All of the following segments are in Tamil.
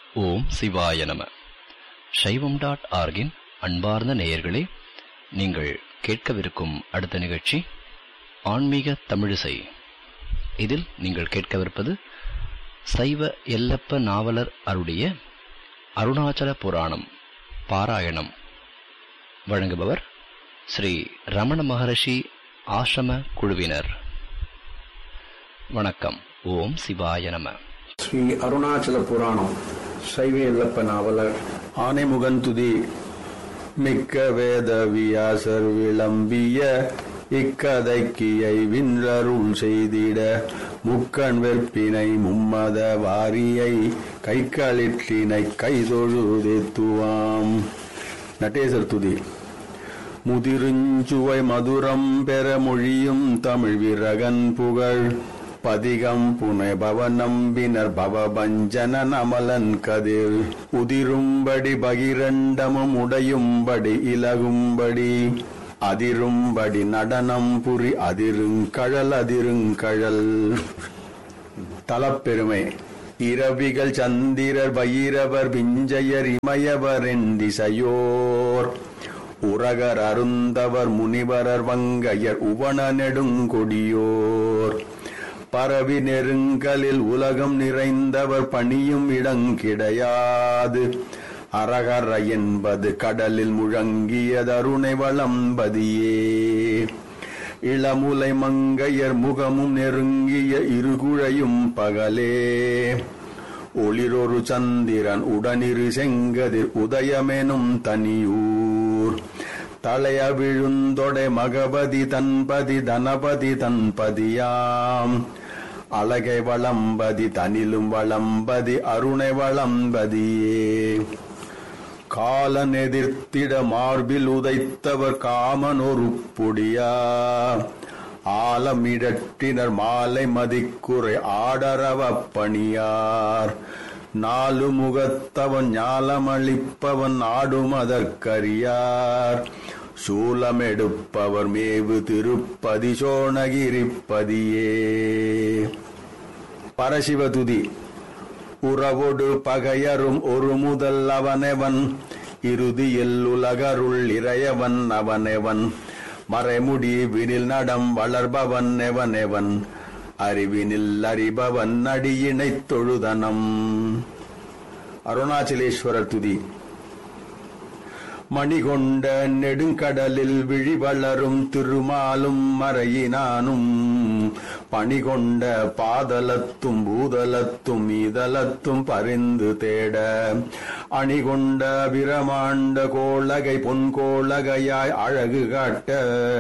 ஓம் சிவாய நம சைவம் டாட் ஆர்கின் அன்பார்ந்த நேயர்களே நீங்கள் கேட்கவிருக்கும் அடுத்த நிகழ்ச்சி ஆன்மீக தமிழிசை இதில் நீங்கள் கேட்கவிருப்பது சைவ எல்லப்ப நாவலர் அருடைய அருணாச்சல புராணம் பாராயணம் வழங்குபவர் ஸ்ரீ ரமண மகரிஷி ஆசிரம குழுவினர் வணக்கம் ஓம் சிவாய நம ஸ்ரீ அருணாச்சல புராணம் சைவ எல்லப்ப நாவலர் ஆனைமுகந்துதி மிக்க வேத வியாசர் விளம்பிய இக்கதைக்கியை வின்றருள் செய்திட முக்கண் வெற்பினை மும்மத வாரியை கைக்களிற்றினை கைதொழுதெத்துவாம் நடேசர் துதி முதிருஞ்சுவை மதுரம் பெற மொழியும் தமிழ் விரகன் புகழ் பதிகம் புனை பவநம்பினர் பவபஞ்சன நமலன் கதிர் உதிரும்படி பகிரண்டமும் உடையும்படி இலகும்படி அதிரும்படி நடனம் புரி அதிருங்கழல் அதிருங்கழல் தலப்பெருமை இரவிகள் சந்திரர் பைரவர் விஞ்சையர் இமயவர் திசையோர் உரகர் அருந்தவர் முனிவரர் வங்கையர் உவன நெடுங்கொடியோர் பரவி நெருங்கலில் உலகம் நிறைந்தவர் பணியும் இடங்கிடையாது அரகர என்பது கடலில் முழங்கியதருணை வளம்பதியே இளமுலை மங்கையர் முகமும் நெருங்கிய இருகுழையும் பகலே ஒளிரொரு சந்திரன் உடனிரு செங்கதிர் உதயமெனும் தனியூர் தலைய விழுந்தொடை மகபதி தன்பதி தனபதி தன்பதியாம் அழகை வளம்பதி தனிலும் வளம்பதி அருணை வளம்பதியே காலன் எதிர்த்திட மார்பில் உதைத்தவர் காமன் ஒரு புடியா ஆலமிடற்றினர் மாலை மதிக்குறை ஆடரவ பணியார் நாலு முகத்தவன் ஞாலமளிப்பவன் ஆடும் அதற்கரியார் சூலமெடுப்பவர் மேவு திருப்பதி சோணகிரிப்பதியே பரசிவதுதி உறவொடு பகையரும் ஒரு முதல் அவனெவன் இறுதியில் உலகருள் இறையவன் அவனெவன் மறைமுடி வினில் நடம் வளர்பவன் எவனெவன் அறிவினில் அறிபவன் அடியினைத் தொழுதனம் அருணாச்சலேஸ்வரர் துதி மணிகொண்ட நெடுங்கடலில் விழி வளரும் திருமாலும் மறையினானும் பணிகொண்ட பாதலத்தும் பூதலத்தும் மீதலத்தும் பரிந்து தேட அணிகொண்ட பிரமாண்ட கோளகை பொன்கோளகையாய் அழகு காட்ட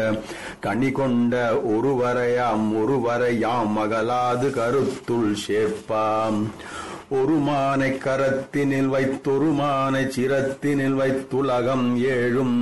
கனி கொண்ட ஒருவரையாம் ஒருவரையாம் மகளாது கருத்துள் சேர்ப்பாம் ஒரு மானை கரத்தினில் வைத்தொரு மானை சிரத்தினில் வைத்துலகம் ஏழும்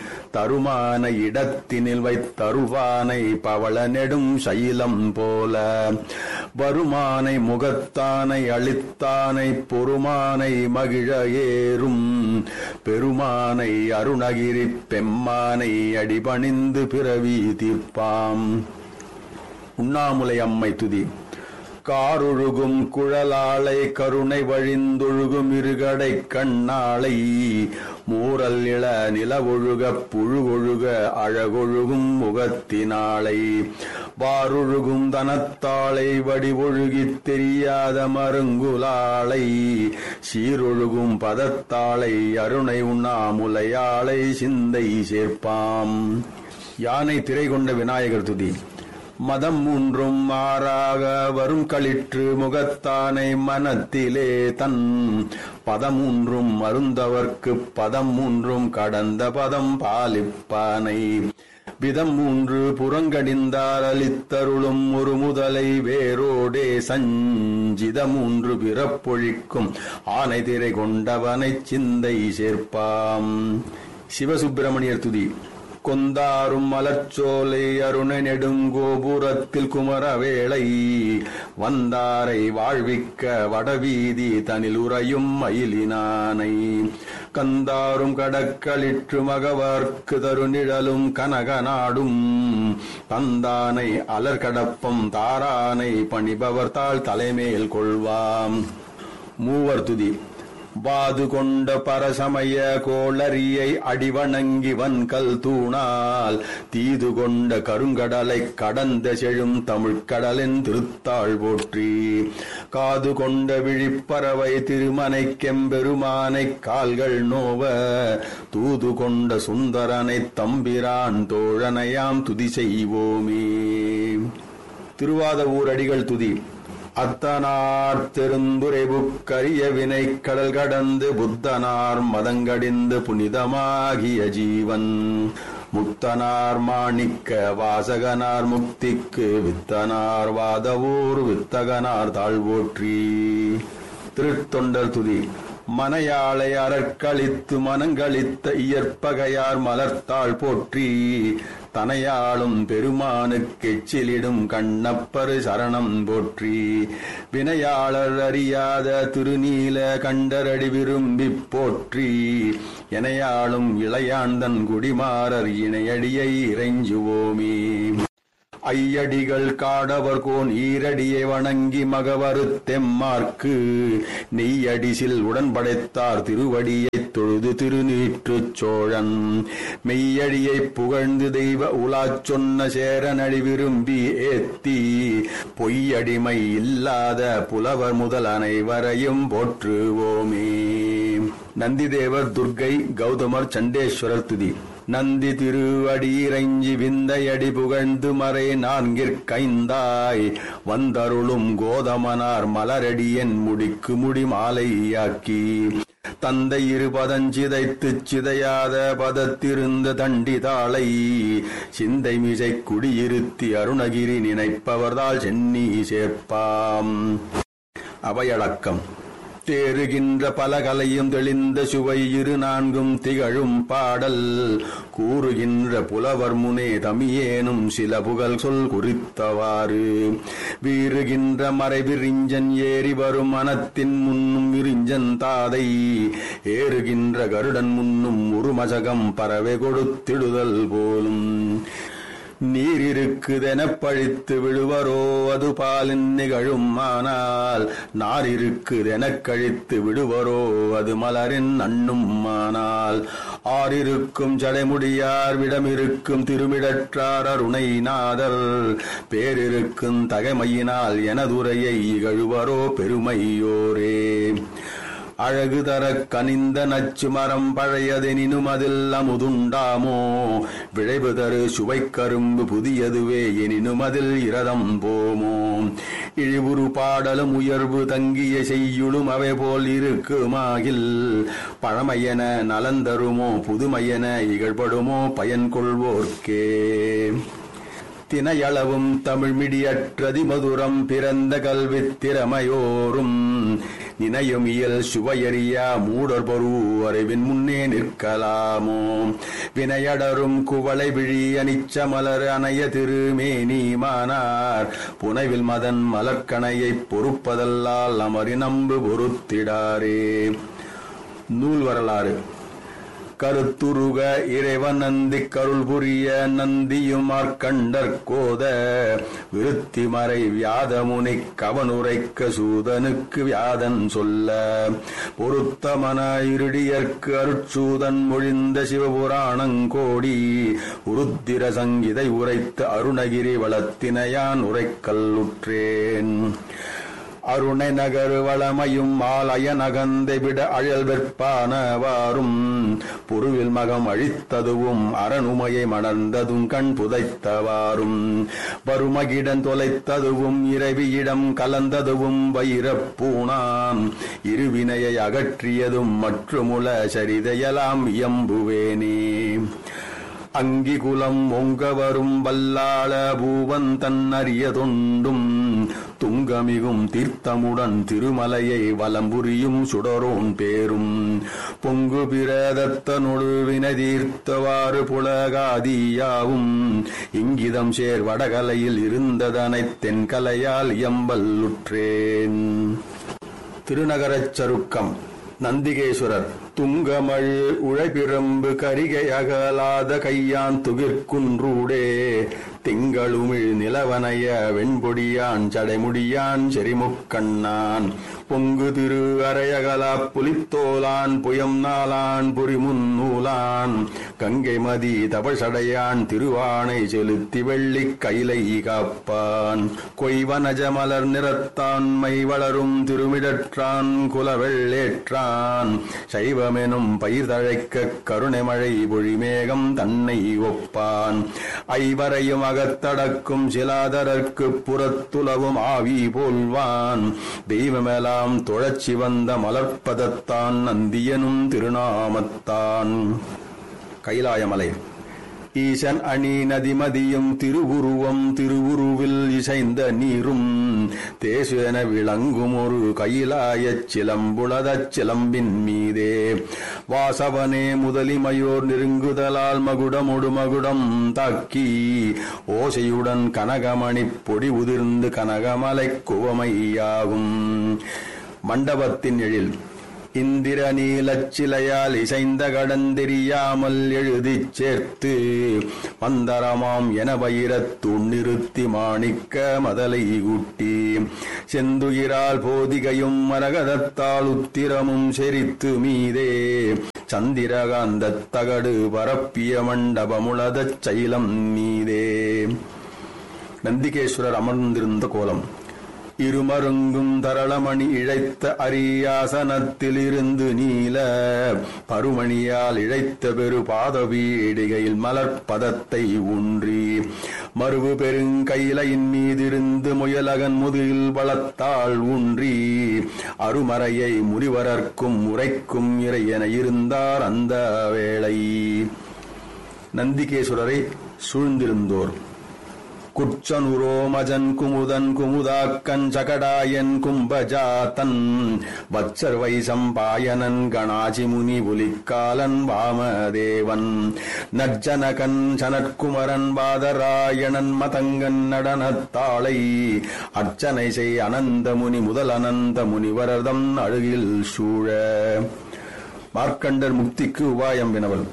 தருமான இடத்தினில் வைத்தருவானை பவள நெடும் சைலம் போல வருமானை முகத்தானை அளித்தானை பொறுமானை மகிழ ஏறும் பெருமானை அருணகிரி பெம்மானை அடிபணிந்து பிறவி தீர்ப்பாம் உண்ணாமுலை அம்மை துதி காரொழுகும் குழலாளை கருணை வழிந்தொழுகும் இருகடை கண்ணாளை மூரல் இள நிலவொழுக புழுவொழுக அழகொழுகும் முகத்தினாளை வாரொழுகும் தனத்தாளை வடிவொழுகித் தெரியாத மருங்குலாளை சீரொழுகும் பதத்தாளை அருணை உண்ணாமுலையாளை சிந்தை சேர்ப்பாம் யானை திரை கொண்ட விநாயகர் துதி மதம் மூன்றும் மாறாக வரும் களிற்று முகத்தானை மனத்திலே தன் பதம் மூன்றும் மருந்தவர்க்கு பதம் மூன்றும் கடந்த பதம் பாலிப்பானை விதம் மூன்று புறங்கடிந்தால் அளித்தருளும் ஒரு முதலை வேரோடே சஞ்சித மூன்று பிறப்பொழிக்கும் ஆனை திரை கொண்டவனை சிந்தை சேர்ப்பாம் சிவசுப்பிரமணியர் துதி கொந்தாரும் மலர்ச்சோலை அருணை நெடுங்கோபுரத்தில் குமரவேளை வந்தாரை வாழ்விக்க வடவீதி தனில் உறையும் மயிலினானை கந்தாரும் கடக்களிற்று மகவார்க்கு தருநிழலும் கனகநாடும் தந்தானை அலர்கடப்பம் தாரானை பணிபவர் தாள் தலைமேல் கொள்வாம் மூவர் துதி வாது கொண்ட பரசமய கோளரியை அடிவணங்கி வன்கல் தூணால் தீது கொண்ட கருங்கடலை கடந்த செழும் தமிழ்கடலின் திருத்தாள் போற்றி காது கொண்ட விழிப்பறவை திருமனை கெம்பெருமானை கால்கள் நோவ தூது கொண்ட சுந்தரனை தம்பிரான் தோழனையாம் துதி செய்வோமே திருவாத ஊரடிகள் துதி அத்தனார் தெருந்துரைபுக்கரிய வினை கடல் கடந்து புத்தனார் மதங்கடிந்து புனிதமாகிய ஜீவன் முத்தனார் மாணிக்க வாசகனார் முக்திக்கு வித்தனார் வாதவூர் வித்தகனார் தாழ்வோற்றி திருத்தொண்டர் துதி மனையாளை அறக்களித்து மனங்களித்த இயற்பகையார் மலர்த்தாள் போற்றி தனையாளும் பெருமானுக்கு எச்சிலிடும் கண்ணப்பரு சரணம் போற்றி வினையாளர் அறியாத திருநீல கண்டரடி விரும்பிப் போற்றி எனையாளும் இளையாந்தன் குடிமாறர் இணையடியை இறைஞ்சுவோமே ஐயடிகள் காடவர் கோன் ஈரடியை வணங்கி மகவரு தெம்மார்க்கு நெய்யடிசில் உடன்படைத்தார் திருவடியைத் தொழுது திருநீற்றுச் சோழன் மெய்யடியை புகழ்ந்து தெய்வ உலாச் சொன்ன சேரனடி விரும்பி ஏத்தி பொய்யடிமை இல்லாத புலவர் முதல் அனைவரையும் போற்றுவோமே நந்திதேவர் துர்க்கை கௌதமர் சண்டேஸ்வரர் துதி நந்தி திருவடியிறைஞ்சி விந்தையடி புகழ்ந்து மறை நான்கிற்கைந்தாய் வந்தருளும் கோதமனார் மலரடியன் முடிக்கு முடி மாலையாக்கி தந்தை இருபதஞ்சிதைத்துச் சிதையாத பதத்திருந்த தண்டி தாளை சிந்தை மிசை குடியிருத்தி அருணகிரி நினைப்பவர்தால் சென்னி சேர்ப்பாம் அவையடக்கம் தேறுகின்ற பலகலையும் தெளிந்த சுவை இரு நான்கும் திகழும் பாடல் கூறுகின்ற புலவர் முனே தமியேனும் சில புகழ் சொல் குறித்தவாறு வீறுகின்ற மறைவிரிஞ்சன் ஏறி வரும் மனத்தின் முன்னும் விரிஞ்சன் தாதை ஏறுகின்ற கருடன் முன்னும் உருமசகம் பறவை கொடுத்திடுதல் போலும் நீரிருக்குதெனப் பழித்து விடுவரோ அது பாலின் நிகழும் ஆனால் நாரிருக்குதெனக் கழித்து விடுவரோ அது மலரின் அண்ணும் ஆனால் ஆறிருக்கும் ஜடைமுடியார் விடமிருக்கும் திருமிடற்றார் அருணை நாதர் பேரிருக்கும் தகைமையினால் எனதுரையை இகழுவரோ பெருமையோரே அழகு தர கனிந்த நச்சு மரம் பழையதெனினும் அதில் அமுதுண்டாமோ விளைவு தரு சுவைக்கரும்பு புதியதுவே எனினும் அதில் இரதம் போமோ இழிவுறு பாடலும் உயர்வு தங்கிய செய்யுளும் அவை போல் இருக்குமாகில் பழமையென நலந்தருமோ புதுமையென இகழ்படுமோ பயன் கொள்வோர்க்கே தினையளவும் தமிழ் மிடியற்றதி மதுரம் பிறந்த கல்வித் திறமையோரும் நினையும் இயல் சுவையறியா மூடர் பொரு அறிவின் முன்னே நிற்கலாமோ வினையடரும் குவளை விழி அனிச்ச மலர் அணைய திருமேனி மானார் புனைவில் மதன் மலர்கணையைப் பொறுப்பதல்லால் அமரி நம்பு பொறுத்திடாரே நூல் வரலாறு கருத்துருக இறைவன் நந்தி கருள் புரிய நந்தியும் மார்க்கண்டர் கோத விருத்தி மறை வியாதமுனி கவனுரைக்க சூதனுக்கு வியாதன் சொல்ல பொருத்தமன இருடியர்க்கு அருட்சூதன் மொழிந்த சிவபுராணங்கோடி உருத்திர சங்கிதை உரைத்த அருணகிரி வளத்தினையான் உரைக்கல்லுற்றேன் அருணை நகர் வளமையும் ஆலய நகந்தை விட அழல் வெற்பானவாறும் பொருவில் மகம் அழித்ததுவும் அரணுமையை மணர்ந்ததும் கண் புதைத்தவாறும் வருமகிடன் தொலைத்ததுவும் இரவியிடம் கலந்ததுவும் வைரப்பூணாம் இருவினையை அகற்றியதும் மற்றுமுல சரிதையலாம் இயம்புவேனே அங்கி குலம் ஒங்க வரும் வல்லாள பூவன் தன்னறிய தொண்டும் துங்கமிகும் தீர்த்தமுடன் திருமலையை வலம்புரியும் சுடரோன் பேரும் பொங்கு பிரதத்தனொடு வினை தீர்த்தவாறு புலகாதியாவும் இங்கிதம் சேர் வடகலையில் இருந்ததனைத் தென்கலையால் எம்பல்லுற்றேன் திருநகரச் சருக்கம் நந்திகேஸ்வரர் துங்கமள் உழைப்பிரம்பு கரிகை அகலாத கையான் துகிர்குன்றூடே திங்களுமிழ் நிலவனைய வெண்பொடியான் சடைமுடியான் செறிமுக்கண்ணான் பொங்கு திரு அரையகலா புலித்தோலான் புயம் நாளான் புரிமுன்னூலான் கங்கை மதி தபசடையான் திருவானை செலுத்தி வெள்ளி கைலை காப்பான் கொய்வனஜ மலர் நிறத்தான் மை வளரும் திருமிடற்றான் குலவெள்ளேற்றான் சைவமெனும் பயிர் தழைக்க கருணை மழை பொழிமேகம் தன்னை ஒப்பான் ஐவரையும் அகத்தடக்கும் சிலாதரர்க்கு புறத்துலவும் ஆவி போல்வான் தெய்வமெல்லாம் தொழச்சி வந்த மலர்ப்பதத்தான் நந்தியனும் திருநாமத்தான் கைலாயமலை ஈசன் அணி நதிமதியும் திருவுருவம் திருவுருவில் இசைந்த நீரும் தேசு என விளங்கும் ஒரு கைலாயச் சிலம்புளதச் சிலம்பின் மீதே வாசவனே முதலிமையோர் நெருங்குதலால் மகுடமொடு மகுடம் தாக்கி ஓசையுடன் கனகமணி பொடி உதிர்ந்து கனகமலை குவமையாகும் மண்டபத்தின் எழில் இந்திர நீலச்சிலையால் இசைந்த கடந்தெரியாமல் எழுதிச் சேர்த்து மந்தரமாம் என பயிரத்துள் நிறுத்தி மாணிக்க மதலை ஊட்டி செந்துயிரால் போதிகையும் மரகதத்தால் உத்திரமும் செரித்து மீதே சந்திரகாந்த தகடு பரப்பிய மண்டபமுளதச் சைலம் மீதே நந்திகேஸ்வரர் அமர்ந்திருந்த கோலம் இருமருங்கும் தரளமணி இழைத்த அரியாசனத்திலிருந்து நீல பருமணியால் இழைத்த பெரு பாதவீடிகையில் மலர்பதத்தை ஊன்றி மறுவு பெருங்கையிலையின் மீதிருந்து முயலகன் முதுகில் வளத்தாள் ஊன்றி அருமறையை முனிவரர்க்கும் உரைக்கும் இறை என இருந்தார் அந்த வேளை நந்திகேஸ்வரரை சூழ்ந்திருந்தோர் குச்சனுரோமஜன் குமுதன் குமுதாக்கன் சகடாயன் கும்பஜாத்தன் வத்சர் வைசம்பாயனன் கணாசி முனி புலிக்காலன் வாமதேவன் நஜ்ஜனகன் சனற்குமரன் பாதராயணன் மதங்கன் நடனத்தாளை அர்ச்சனை செய் அனந்த முனி முதல் அனந்த முனிவரதம் அழுகில் சூழ மார்க்கண்டர் முக்திக்கு உபாயம் வினவல்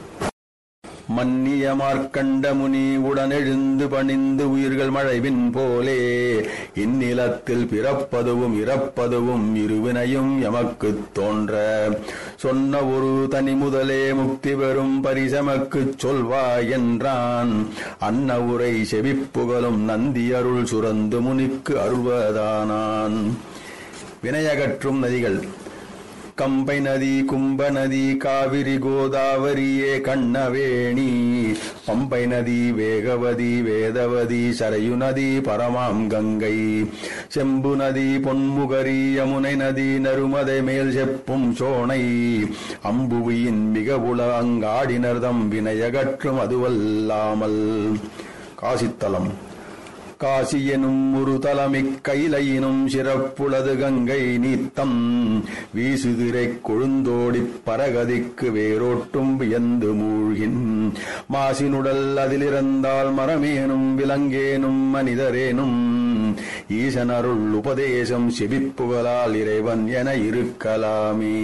மன்னிய மார்க்கண்ட முனி உடனெழுந்து பணிந்து உயிர்கள் மழைவின் போலே இந்நிலத்தில் பிறப்பதுவும் இறப்பதுவும் இருவினையும் எமக்குத் தோன்ற சொன்ன ஒரு தனி முதலே முக்தி பெறும் பரிசமக்குச் சொல்வாய் என்றான் அன்ன உரை செவிப்புகழும் நந்தி அருள் சுரந்து முனிக்கு அருள்வதானான் வினையகற்றும் நதிகள் கம்பை நதி கும்ப நதி காவிரி கோதாவரியே கண்ணவேணி பம்பை நதி வேகவதி வேதவதி சரையு நதி பரமாம் கங்கை செம்பு நதி பொன்முகரி யமுனை நதி நருமதை மேல் செப்பும் சோனை அம்புவியின் மிக உல அங்காடினர்தம் வினையகற்றும் அதுவல்லாமல் காசித்தலம் காசி எனும் ஒரு தலைமிக் கைலையினும் சிறப்புளது கங்கை நீத்தம் வீசுதிரை கொழுந்தோடிப் பரகதிக்கு வேரோட்டும் வியந்து மூழ்கின் மாசினுடல் அதிலிருந்தால் மரமேனும் விலங்கேனும் மனிதரேனும் ஈசனருள் உபதேசம் செவிப்புகளால் இறைவன் என இருக்கலாமே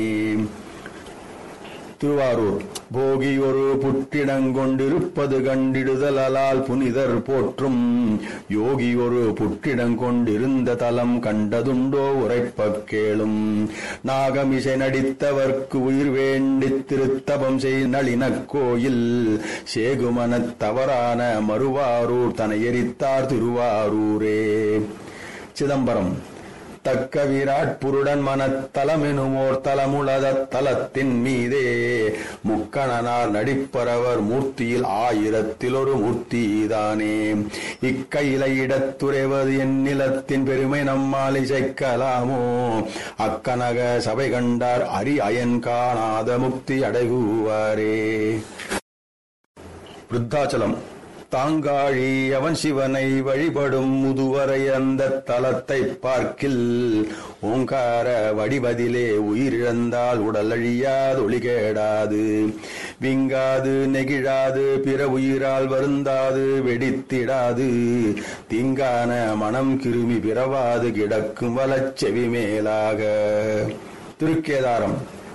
திருவாரூர் போகி ஒரு புற்றிடங்கொண்டிருப்பது கண்டிடுதலால் புனிதர் போற்றும் யோகி ஒரு புற்றிடங்கொண்டிருந்த தலம் கண்டதுண்டோ உரைப்பக் கேளும் நாகமிசை நடித்தவர்க்கு உயிர் வேண்டித் திருத்தபம் செய் நளினக் கோயில் சேகுமனத் தவறான மறுவாரூர் தன எரித்தார் திருவாரூரே சிதம்பரம் தக்க விராட் புருடன் மனத்தலமெனுமோர் தலமுளத தலத்தின் மீதே முக்கணனார் நடிப்பரவர் மூர்த்தியில் ஆயிரத்தில் ஒரு மூர்த்திதானே இக்கையில இடத்துறைவது என் நிலத்தின் பெருமை நம்மால் இசைக்கலாமோ அக்கனக சபை கண்டார் அரி அயன் காணாத முக்தி அடைகுவாரே விருத்தாச்சலம் தாங்காழி அவன் சிவனை வழிபடும் முதுவரை அந்த தலத்தை பார்க்கில் ஓங்கார வடிவதிலே உயிரிழந்தால் உடல் அழியாது ஒளிகேடாது விங்காது நெகிழாது பிற உயிரால் வருந்தாது வெடித்திடாது தீங்கான மனம் கிருமி பிறவாது கிடக்கும் வலச்செவி மேலாக திருக்கேதாரம்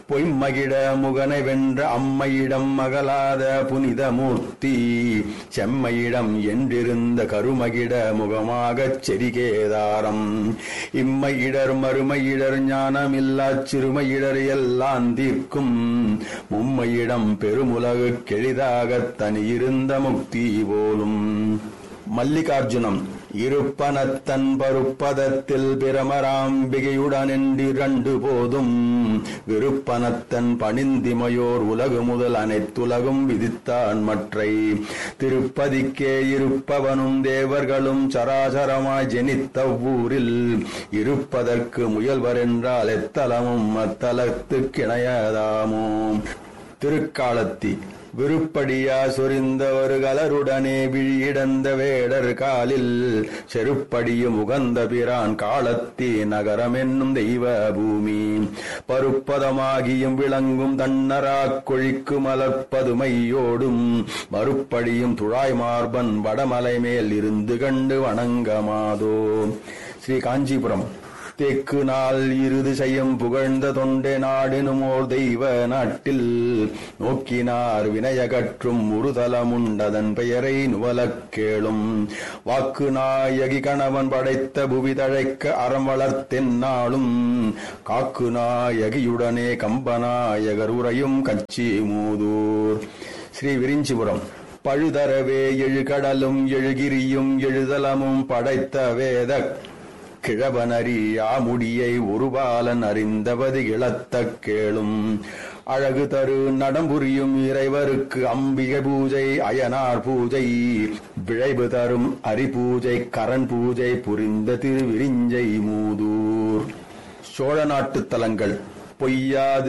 பொய்மகிட முகனை வென்ற அம்மையிடம் மகளாத புனித மூர்த்தி செம்மையிடம் என்றிருந்த கருமகிட முகமாகச் செரிகேதாரம் இம்மையிடர் மறுமையிடர் ஞானமில்லாச் சிறுமையிடர் எல்லாம் தீர்க்கும் மும்மையிடம் பெருமுலகு கெளிதாகத் தனியிருந்த முக்தி போலும் மல்லிகார்ஜுனம் இருப்பனத்தன் பருப்பதத்தில் பிரமராம்பிகையுடன் என்றிரண்டு போதும் விருப்பனத்தன் பணிந்திமையோர் உலகு முதல் அனைத்துலகும் விதித்தான் மற்றை திருப்பதிக்கே இருப்பவனும் தேவர்களும் சராசரமாய் ஜெனித்த ஊரில் இருப்பதற்கு முயல்வர் என்றால் எத்தலமும் அத்தலத்து கிணையதாமோ திருக்காலத்தி விருப்படியா சொரிந்தவர் கலருடனே விழியிடந்த வேடர் காலில் செருப்படியும் உகந்த பிரான் காலத்தி நகரம் என்னும் தெய்வ பூமி பருப்பதமாகியும் விளங்கும் தன்னராக் கொழிக்கு மலர்ப்பதுமையோடும் மறுப்படியும் துழாய் மார்பன் வடமலை மேல் இருந்து கண்டு வணங்கமாதோ ஸ்ரீ காஞ்சிபுரம் தெற்கு நாள் இருது செய்யும் புகழ்ந்த தொண்டே நாடினும் ஓர் தெய்வ நாட்டில் நோக்கினார் வினயகற்றும் உருதலமுண்டதன் பெயரை நுவலக் கேளும் வாக்கு நாயகி கணவன் படைத்த புவி தழைக்க அறம் வளர்த்தென்னாளும் காக்கு நாயகியுடனே கம்பநாயகர் உரையும் கச்சி மூதூர் ஸ்ரீ விரிஞ்சிபுரம் பழுதரவே எழுகடலும் எழுகிரியும் எழுதலமும் படைத்த வேத கிழவனரி ஆமுடியை ஒருபாலன் அறிந்தவது இழத்த கேளும் அழகு தரு நடம்புரியும் இறைவருக்கு அம்பிகை பூஜை அயனார் பூஜை விழைவு தரும் அரிபூஜை கரண் பூஜை புரிந்த திருவிரிஞ்சை மூதூர் சோழ நாட்டு தலங்கள் பொய்யாது